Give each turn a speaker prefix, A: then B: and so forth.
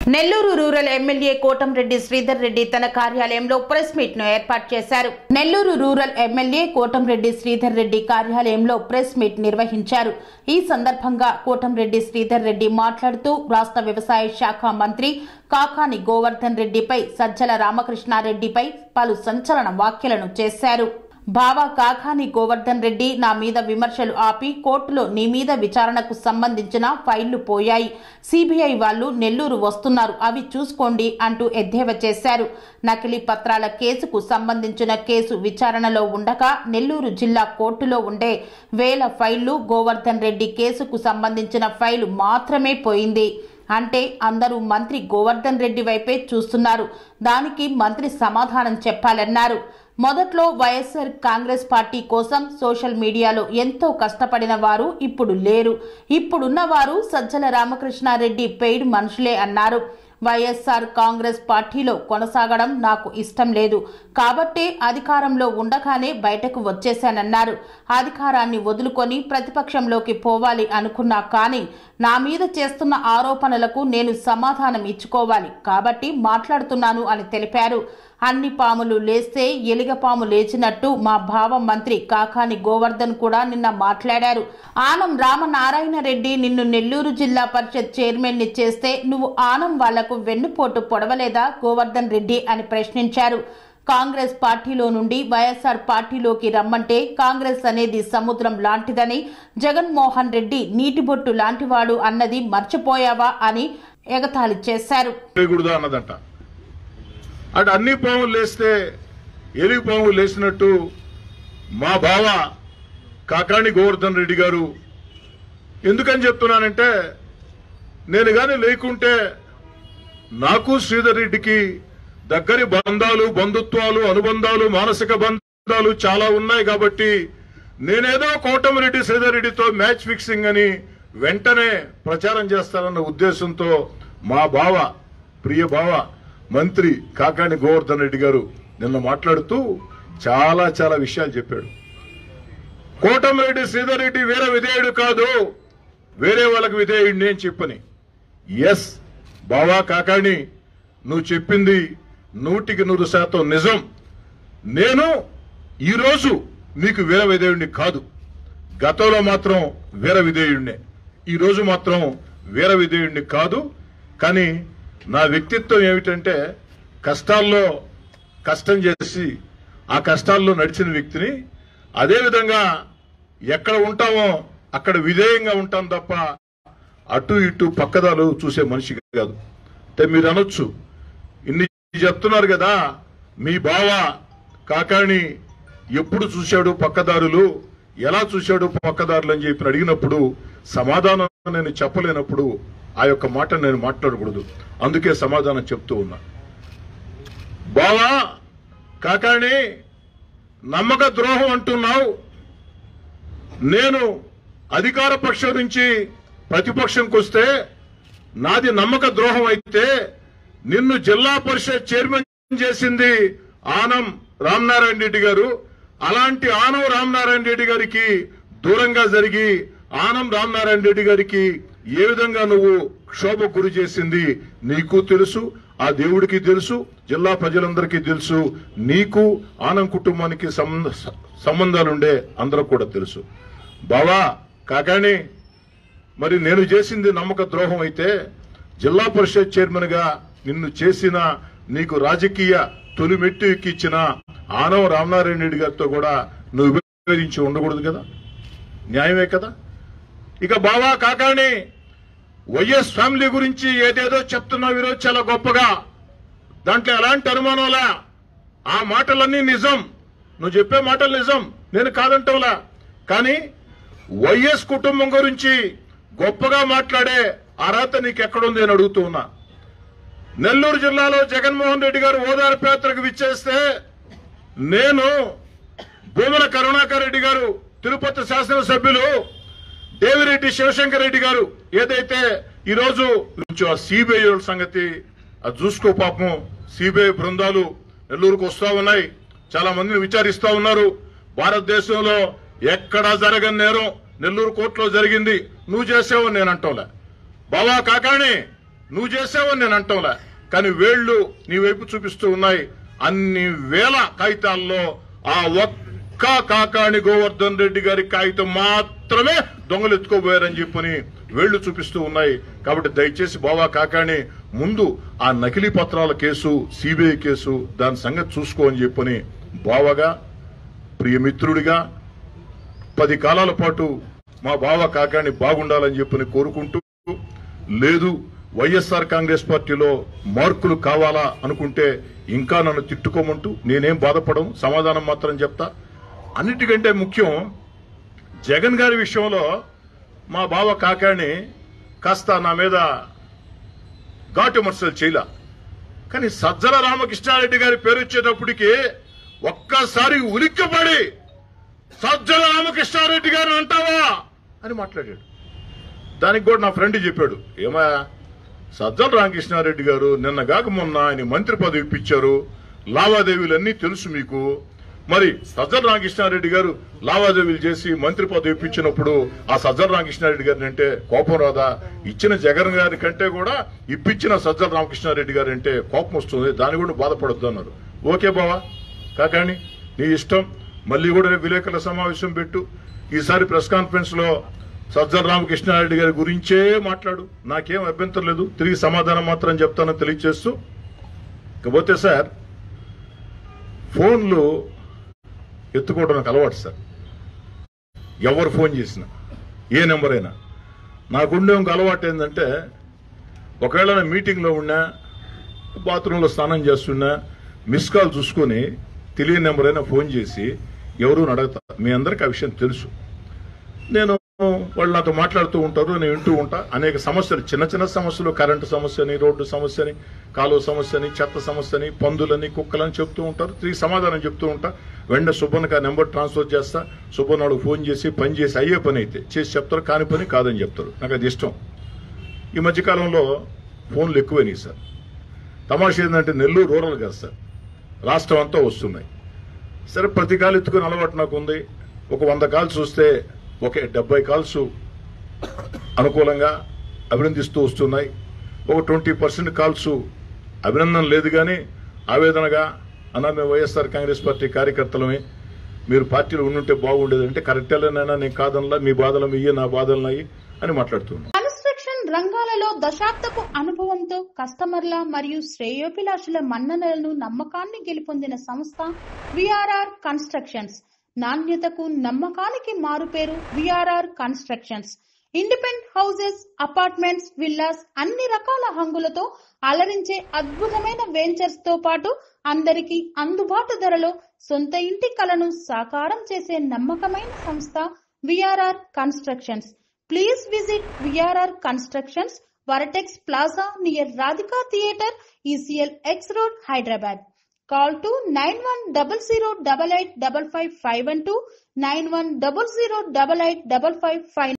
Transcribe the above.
A: Nellore rural MLA Kotamreddy Sridhar Reddy తన కార్యాలయంలో press meet ను ఏర్పాటు చేశారు నెల్లూరు రూరల్ ఎమ్మెల్యే కోటంరెడ్డి శ్రీధర్ రెడ్డి కార్యాలయంలో ప్రెస్ మీట్ నిర్వహించారు ఈ సందర్భంగా కోటంరెడ్డి శ్రీధర్ రెడ్డి మాట్లాడుతూ రాష్ట్ర వ్యవసాయ శాఖ మంత్రి కాకాని గోవర్ధన్ రెడ్డిపై సజ్జల రామకృష్ణారెడ్డిపై పలు సంచలన వ్యాఖ్యలను చేశారు బావా కాకాని గోవర్ధన్ రెడ్డి నా మీద విమర్శలు ఆపి కోర్టులో నీ మీద విచారణకు సంబంధించిన ఫైళ్లు పోయాయి సిబిఐ వాళ్ళు నెల్లూరు వస్తున్నారు అవి చూసుకోండి అంటూ ఎద్దేవా చేశారు నకిలీ పత్రాల కేసుకు సంబంధించిన కేసు విచారణలో ఉండగా నెల్లూరు జిల్లా కోర్టులో ఉండే వేల ఫైళ్లు గోవర్ధన్ రెడ్డి కేసుకు సంబంధించిన ఫైలు మాత్రమే పోయింది అంటే అందరూ మంత్రి గోవర్ధన్ రెడ్డి వైపే చూస్తున్నారు దానికి మంత్రి సమాధానం చెప్పాలన్నారు మొదట్లో వైఎస్ఆర్ కాంగ్రెస్ పార్టీ కోసం సోషల్ మీడియాలో ఎంతో కష్టపడిన వారు ఇప్పుడు లేరు ఇప్పుడున్న వారు సజ్జల రామకృష్ణారెడ్డి పెయిడ్ మనుషులే అన్నారు వైఎస్ఆర్ కాంగ్రెస్ పార్టీలో కొనసాగడం నాకు ఇష్టం లేదు కాబట్టే అధికారంలో ఉండగానే బయటకు వచ్చేశానన్నారు అధికారాన్ని వదులుకొని ప్రతిపక్షంలోకి పోవాలి అనుకున్నా కానీ నా మీద చేస్తున్న ఆరోపణలకు నేను సమాధానం ఇచ్చుకోవాలి కాబట్టి మాట్లాడుతున్నాను అని తెలిపారు అన్ని పాములు లేస్తే ఎలిగపాము లేచినట్టు మా భావ మంత్రి కాకాని గోవర్ధన్ కూడా నిన్న మాట్లాడారు ఆనం రామనారాయణ రెడ్డి నిన్ను నెల్లూరు జిల్లా పరిషత్ చైర్మన్ ని చేస్తే నువ్వు ఆనం వాళ్లకు వెన్నుపోటు పొడవలేదా గోవర్ధన్ రెడ్డి అని ప్రశ్నించారు కాంగ్రెస్ పార్టీలో నుండి వైఎస్ఆర్ పార్టీలోకి రమ్మంటే కాంగ్రెస్ అనేది సముద్రం లాంటిదని జగన్మోహన్ రెడ్డి నీటిబొట్టు లాంటివాడు అన్నది మర్చిపోయావా అని ఎగతాళి చేశారు
B: చేయకూడదు అన్నదంట అటు అన్ని పాములు లేస్తే ఎలుగు పాములు లేచినట్టు మా బావ కాకాణి గోవర్ధన్ రెడ్డి గారు ఎందుకని చెప్తున్నానంటే నేను గాని లేకుంటే నాకు శ్రీధర్ రెడ్డికి దగ్గరి బంధాలు బంధుత్వాలు అనుబంధాలు మానసిక బంధాలు చాలా ఉన్నాయి కాబట్టి నేనేదో కోటమిరెడ్డి శ్రీధర్ రెడ్డితో మ్యాచ్ ఫిక్సింగ్ అని వెంటనే ప్రచారం చేస్తానన్న ఉద్దేశంతో మా బావ ప్రియ బావ మంత్రి కాకాని గోవర్ధన్ రెడ్డి గారు నిన్న మాట్లాడుతూ చాలా చాలా విషయాలు చెప్పాడు కోటమిరెడ్డి శ్రీధర్ రెడ్డి వేరే విధేయుడు కాదు వేరే వాళ్ళకి విధేయుడిని అని చెప్పని ఎస్ బావా కాకాణి నువ్వు చెప్పింది నూటికి నూరు శాతం నిజం నేను ఈరోజు నీకు వీర విధేయుడిని కాదు గతంలో మాత్రం వీర విధేయుడినే ఈరోజు మాత్రం వీర విధేయుడిని కాదు కానీ నా వ్యక్తిత్వం ఏమిటంటే కష్టాల్లో కష్టం చేసి ఆ కష్టాల్లో నడిచిన వ్యక్తిని అదేవిధంగా ఎక్కడ ఉంటామో అక్కడ విధేయంగా ఉంటాం తప్ప అటు ఇటు పక్కదాలు చూసే మనిషి కాదు అంటే మీరు అనొచ్చు ఇన్ని చెప్తున్నారు కదా మీ బావ కాకాణి ఎప్పుడు చూశాడు పక్కదారులు ఎలా చూశాడు పక్కదారులు అని చెప్పి అడిగినప్పుడు సమాధానం నేను చెప్పలేనప్పుడు ఆ యొక్క మాట నేను మాట్లాడకూడదు అందుకే సమాధానం చెప్తూ ఉన్నా బావా కాకాణి నమ్మక ద్రోహం అంటున్నావు నేను అధికార పక్షం నుంచి ప్రతిపక్షంకి వస్తే నాది నమ్మక ద్రోహం అయితే నిన్ను జిల్లా పరిషత్ చైర్మన్ చేసింది ఆనం రామనారాయణ రెడ్డి గారు అలాంటి ఆనం రామనారాయణ రెడ్డి గారికి దూరంగా జరిగి ఆనం రామనారాయణ రెడ్డి గారికి ఏ విధంగా నువ్వు క్షోభ గురి చేసింది నీకు తెలుసు ఆ దేవుడికి తెలుసు జిల్లా ప్రజలందరికీ తెలుసు నీకు ఆనం కుటుంబానికి సంబంధ సంబంధాలుండే అందరూ కూడా తెలుసు బావా కాకాని మరి నేను చేసింది నమ్మక ద్రోహం అయితే జిల్లా పరిషత్ చైర్మన్ గా నిన్ను చేసిన నీకు రాజకీయ తొలి మెట్టు ఎక్కిచ్చిన ఆనవ రామనారాయణ రెడ్డి గారితో కూడా నువ్వు విభేదించి ఉండకూడదు కదా న్యాయమే కదా ఇక బావా కాకాని వైఎస్ ఫ్యామిలీ గురించి ఏదేదో చెప్తున్నావు ఈరోజు చాలా గొప్పగా దాంట్లో ఎలాంటి అనుమానంలా ఆ మాటలన్నీ నిజం నువ్వు చెప్పే మాటలు నిజం నేను కాదంటంలా కానీ వైఎస్ కుటుంబం గురించి గొప్పగా మాట్లాడే అర్హత నీకు ఎక్కడుంది అని అడుగుతూ ఉన్నా నెల్లూరు జిల్లాలో జగన్మోహన్ రెడ్డి గారు ఓదార్పు యాత్రకు విచ్చేస్తే నేను భూమన కరుణాకర్ రెడ్డి గారు తిరుపతి శాసనసభ్యులు దేవిరెడ్డి శివశంకర్ రెడ్డి గారు ఏదైతే ఈ రోజు నుంచి ఆ సిబిఐ సంగతి అది చూసుకో పాపం సిబిఐ బృందాలు నెల్లూరుకు వస్తా ఉన్నాయి చాలా మందిని విచారిస్తా ఉన్నారు భారతదేశంలో ఎక్కడా జరగని నేరం నెల్లూరు కోర్టులో జరిగింది నువ్వు చేసావు నేను అంటోలే బావా కాకాణి నువ్వు చేసావని నేను అంటంలే కానీ వేళ్ళు నీ వైపు చూపిస్తూ ఉన్నాయి అన్ని వేల కాగితాల్లో ఆ ఒక్క కాకాణి గోవర్ధన్ రెడ్డి గారి కాగితం మాత్రమే దొంగలు ఎత్తుకోబోయారని చెప్పని వేళ్లు చూపిస్తూ ఉన్నాయి కాబట్టి దయచేసి బావా కాకాణి ముందు ఆ నకిలీ పత్రాల కేసు సిబిఐ కేసు దాని సంగతి చూసుకో అని చెప్పని బావగా ప్రియమిత్రుడిగా పది కాలాల పాటు మా బావ కాకాని బాగుండాలని చెప్పని కోరుకుంటూ లేదు వైఎస్ఆర్ కాంగ్రెస్ పార్టీలో మార్కులు కావాలా అనుకుంటే ఇంకా నన్ను తిట్టుకోమంటూ నేనేం బాధపడను సమాధానం మాత్రం చెప్తా అన్నిటికంటే ముఖ్యం జగన్ గారి విషయంలో మా బావ కాకాని కాస్త నా మీద ఘాటు విమర్శలు చేయలా కానీ సజ్జల రామకృష్ణారెడ్డి గారి పేరు వచ్చేటప్పటికి ఒక్కసారి ఉలిక్కిపడి సజ్జల రామకృష్ణారెడ్డి గారు అంటావా అని మాట్లాడాడు దానికి కూడా నా ఫ్రెండ్ చెప్పాడు ఏమా సజ్జల రామకృష్ణారెడ్డి గారు నిన్న కాక మొన్న ఆయన మంత్రి పదవి ఇప్పించారు లావాదేవీలన్నీ తెలుసు మీకు మరి సజ్జల రామకృష్ణారెడ్డి గారు లావాదేవీలు చేసి మంత్రి పదవి ఇప్పించినప్పుడు ఆ సజ్జల రామకృష్ణారెడ్డి గారిని అంటే కోపం రాదా ఇచ్చిన జగన్ గారి కంటే కూడా ఇప్పించిన సజ్జల రామకృష్ణారెడ్డి గారు అంటే కోపం వస్తుంది దాని కూడా బాధపడొద్దు అన్నారు ఓకే బావా కాకాని నీ ఇష్టం మళ్ళీ కూడా రేపు విలేకరుల సమావేశం పెట్టు ఈసారి ప్రెస్ కాన్ఫరెన్స్ లో సజ్జల రామకృష్ణారెడ్డి గారి గురించే మాట్లాడు నాకేం అభ్యంతరం లేదు తిరిగి సమాధానం మాత్రం చెప్తానని తెలియజేస్తూ ఇకపోతే సార్ ఫోన్లు ఎత్తుకోవడం నాకు అలవాటు సార్ ఎవరు ఫోన్ చేసినా ఏ నెంబర్ అయినా నాకుండే ఇంకో అలవాటు ఏంటంటే ఒకవేళ నేను మీటింగ్లో ఉన్నా బాత్రూంలో స్నానం చేస్తున్నా మిస్ కాల్ చూసుకొని తెలియని నెంబర్ అయినా ఫోన్ చేసి ఎవరు అడగతా మీ అందరికి ఆ విషయం తెలుసు నేను వాళ్ళు నాతో మాట్లాడుతూ ఉంటారు నేను వింటూ ఉంటా అనేక సమస్యలు చిన్న చిన్న సమస్యలు కరెంటు సమస్యని రోడ్డు సమస్యని కాలువ సమస్యని చెత్త సమస్యని పందులని కుక్కలని చెప్తూ ఉంటారు తిరిగి సమాధానం చెప్తూ ఉంటా వెంటనే సుబ్బన్నకి ఆ నెంబర్ ట్రాన్స్ఫర్ చేస్తా సుబ్బన్న వాళ్ళకి ఫోన్ చేసి పని చేసి అయ్యే పని అయితే చేసి చెప్తారు కాని పని కాదని చెప్తారు నాకు అది ఇష్టం ఈ మధ్యకాలంలో ఫోన్లు ఎక్కువైనాయి సార్ తమాషా ఏంటంటే నెల్లూరు రూరల్ కాదు సార్ రాష్ట్రం అంతా వస్తున్నాయి సరే ప్రతి కాలు ఎత్తుకుని అలవాటు నాకు ఉంది ఒక వంద కాల్స్ చూస్తే ఒక డెబ్బై కాల్స్ అనుకూలంగా అభినందిస్తూ వస్తున్నాయి ఒక ట్వంటీ పర్సెంట్ కాల్స్ అభినందన లేదు కానీ ఆవేదనగా అన్న మేము వైఎస్ఆర్ కాంగ్రెస్ పార్టీ కార్యకర్తలమే మీరు పార్టీలో ఉండుంటే బాగుండేది అంటే కరెక్టేనైనా నేను కాదనలా మీ బాధలు మీయే నా బాధలు అయ్యి అని మాట్లాడుతున్నాను
A: కన్స్ట్రక్షన్ రంగాలలో దశాబ్దపు అనుభవంతో కస్టమర్ల మరియు శ్రేయోభిలాషుల మన్ననలను నమ్మకాన్ని గెలుపొందిన సంస్థ విఆర్ఆర్ కన్స్ట్రక్షన్స్ నాణ్యతకు నమ్మకానికి మారుపేరు VRR constructions independent houses apartments villas అన్ని రకాల హంగులతో అలరించే అద్భుతమైన వెంచర్స్ తో పాటు అందరికీ అందుబాటు ధరలో సొంత ఇంటి కలను సాకారం చేసే నమ్మకమైన సంస్థ VRR constructions Please visit VRR Constructions, Varatex Plaza near Radhika Theatre, ECL X Road, Hyderabad. Call to 9100885551 91008855